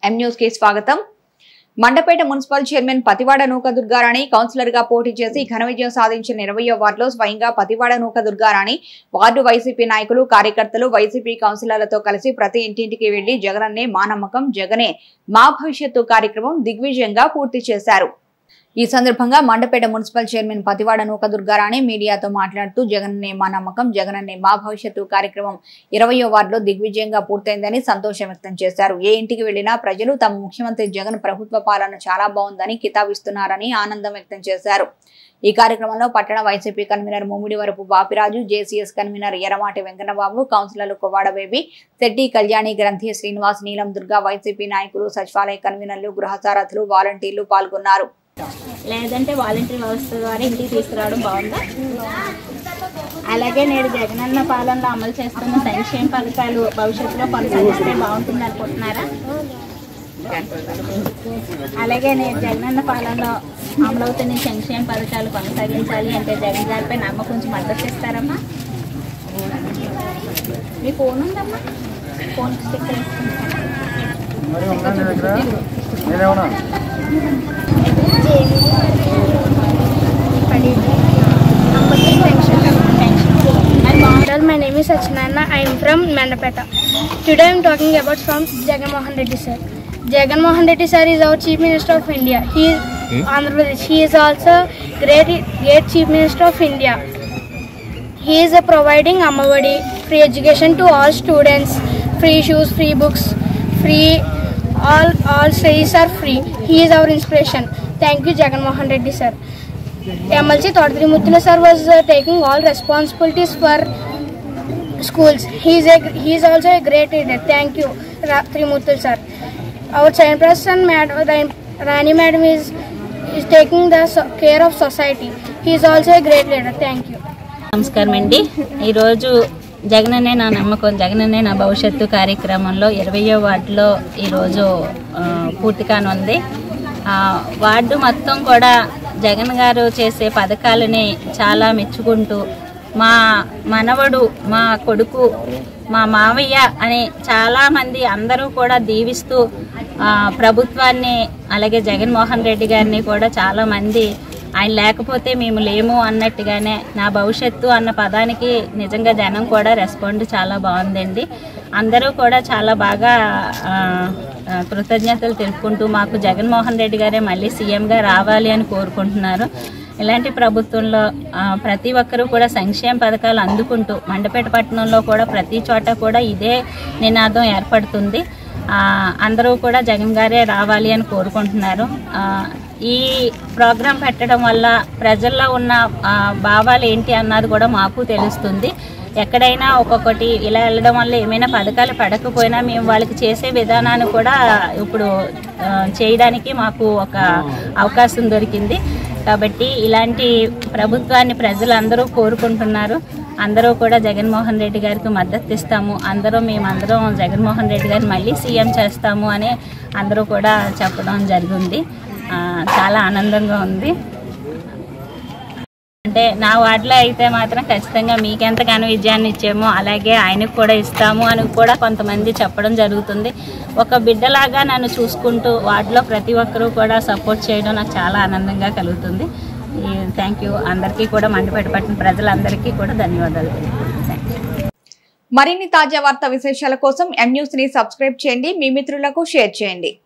M news కి స్వాగతం Mandapeta municipal chairman Pativada నూక దుర్గారాణి కౌన్సిలర్ గా పోటీ చేసి ఘన విజయం సాధించిన ఇరవయో వార్డులో స్వయంగా పతివాడ నూక దుర్గారాణి వార్డు వైసీపీ నాయకులు కార్యకర్తలు వైసీపీ కౌన్సిలర్లతో కలిసి ప్రతి ఇంటింటికి వెళ్లి జగనన్నే మా నమ్మకం జగనే మా భవిష్యత్తు కార్యక్రమం దిగ్విజయంగా పూర్తి చేశారు ఈ సందర్భంగా మండపేట మున్సిపల్ చైర్మన్ పతివాడ నూక దుర్గారాణి మీడియాతో మాట్లాడుతూ జగనన్నే మా నమ్మకం జగనన్నే మా భవిష్యత్తు కార్యక్రమం ఇరవయో వార్డులో దిగ్విజయంగా పూర్తయిందని సంతోషం వ్యక్తం చేశారు ఏ ఇంటికి వెళ్లినా ప్రజలు తమ ముఖ్యమంత్రి జగన్ ప్రభుత్వ పాలన చాలా బాగుందని కితాబిస్తున్నారని ఆనందం వ్యక్తం చేశారు ఈ కార్యక్రమంలో పట్టణ YCP convener Mummidivarapu Bapiraju JCS convener Erramati Venkannababu కౌన్సిలర్లు కొవ్వాడ బేబీ శెట్టి కళ్యాణి గ్రంథి శ్రీనివాస్ నీలం దుర్గా వైసీపీ నాయకులు సచివాలయ కన్వీనర్లు గృహసారథులు వాలంటీర్లు పాల్గొన్నారు లేదంటే వాలంటీర్ వ్యవస్థ ద్వారా ఇంటికి తీసుకురావడం బాగుందా అలాగే నేడు జగనన్న పాలనలో అమలు చేస్తున్న సంక్షేమ పథకాలు భవిష్యత్తులో కొనసాగిస్తే బాగుంటుంది అనుకుంటున్నారా అలాగే నేడు జగనన్న పాలనలో అమలవుతున్న సంక్షేమ పథకాలు కొనసాగించాలి అంటే జగన్ గారిపై నమ్మకం కొంచెం మద్దతు ఇస్తారమ్మా మీ ఫోన్ ఉందమ్మా ఫోన్ స్టిక్కర్ నేనేమన్నా Well, my name is Sachinana. I am from Mandapeta. Today I am talking about from Jagan Mohan Reddy sir. Jagan Mohan Reddy sir is our Chief Minister of India. He is Andhra Pradesh. He is also great, great Chief Minister of India. He is uh, providing Amavadi free education to all students, free shoes, free books, free all all studies are free. He is our inspiration. Thank you, Jagan Mohan Reddy sir. MLC Todri Mutula sir was uh, taking all responsibilities for schools. He is a he is also a great leader. Thank you, Ra- Trimutul sir. Our chairperson, Madam Rani madam is is taking the so- care of society. He is also a great leader. Thank you. నమస్కారం అండి ఈరోజు జగనన్నే నా నమ్మకం జగనన్నే నా భవిష్యత్తు కార్యక్రమంలో ఇరవయో వార్డులో ఈరోజు ఆ, పూర్తి కానుంది ఆ, వార్డు మొత్తం కూడా జగన్ గారు చేసే పథకాలని చాలా మెచ్చుకుంటూ మా మనవడు మా కొడుకు మా మావయ్య అని చాలామంది అందరూ కూడా దీవిస్తూ ఆ, ప్రభుత్వాన్ని అలాగే జగన్మోహన్ రెడ్డి గారిని కూడా చాలామంది ఆయన లేకపోతే మేము లేము అన్నట్టుగానే నా భవిష్యత్తు అన్న పదానికి నిజంగా జనం కూడా రెస్పాండ్ చాలా బాగుందండి అందరూ కూడా చాలా బాగా ఆ, ఆ, కృతజ్ఞతలు తెలుపుకుంటూ మాకు జగన్మోహన్ రెడ్డి గారే మళ్ళీ సీఎంగా రావాలి అని కోరుకుంటున్నారు ఇలాంటి ప్రభుత్వంలో ఆ, ప్రతి ఒక్కరూ కూడా సంక్షేమ పథకాలు అందుకుంటూ మండపేట పట్టణంలో కూడా ప్రతి చోట కూడా ఇదే నినాదం ఏర్పడుతుంది ఆ, అందరూ కూడా జగన్ గారే రావాలి అని కోరుకుంటున్నారు ఆ, ఈ ప్రోగ్రాం పెట్టడం వల్ల ప్రజల్లో ఉన్న ఆ, భావాలు ఏంటి అన్నది కూడా మాకు తెలుస్తుంది ఎక్కడైనా ఒక్కొక్కటి ఇలా వెళ్ళడం వల్ల ఏమైనా పథకాలు పడకపోయినా మేము వాళ్ళకి చేసే విధానాన్ని కూడా ఇప్పుడు ఆ, చేయడానికి మాకు ఒక అవకాశం దొరికింది కాబట్టి ఇలాంటి ప్రభుత్వాన్ని ప్రజలందరూ కోరుకుంటున్నారు అందరూ కూడా జగన్మోహన్ రెడ్డి గారికి మద్దతు ఇస్తాము అందరూ మేమందరం జగన్మోహన్ రెడ్డి గారిని మళ్ళీ సీఎం చేస్తాము అని అందరూ కూడా చెప్పడం జరిగింది ఆ, చాలా ఆనందంగా ఉంది అంటే నా వార్డులో అయితే మాత్రం ఖచ్చితంగా మీకెంతగానో విజయాన్ని ఇచ్చామో అలాగే ఆయనకు కూడా ఇస్తాము అని కూడా కొంతమంది చెప్పడం జరుగుతుంది ఒక బిడ్డలాగా నన్ను చూసుకుంటూ వార్డులో ప్రతి ఒక్కరూ కూడా సపోర్ట్ చేయడం నాకు చాలా ఆనందంగా కలుగుతుంది థ్యాంక్ యూ అందరికీ కూడా మండిపేట పట్టిన ప్రజలందరికీ కూడా ధన్యవాదాలు థ్యాంక్ యూ మరిన్ని తాజా వార్తా విశేషాల కోసం ఎం న్యూస్ ని సబ్స్క్రైబ్ చేయండి మీ మిత్రులకు షేర్ చేయండి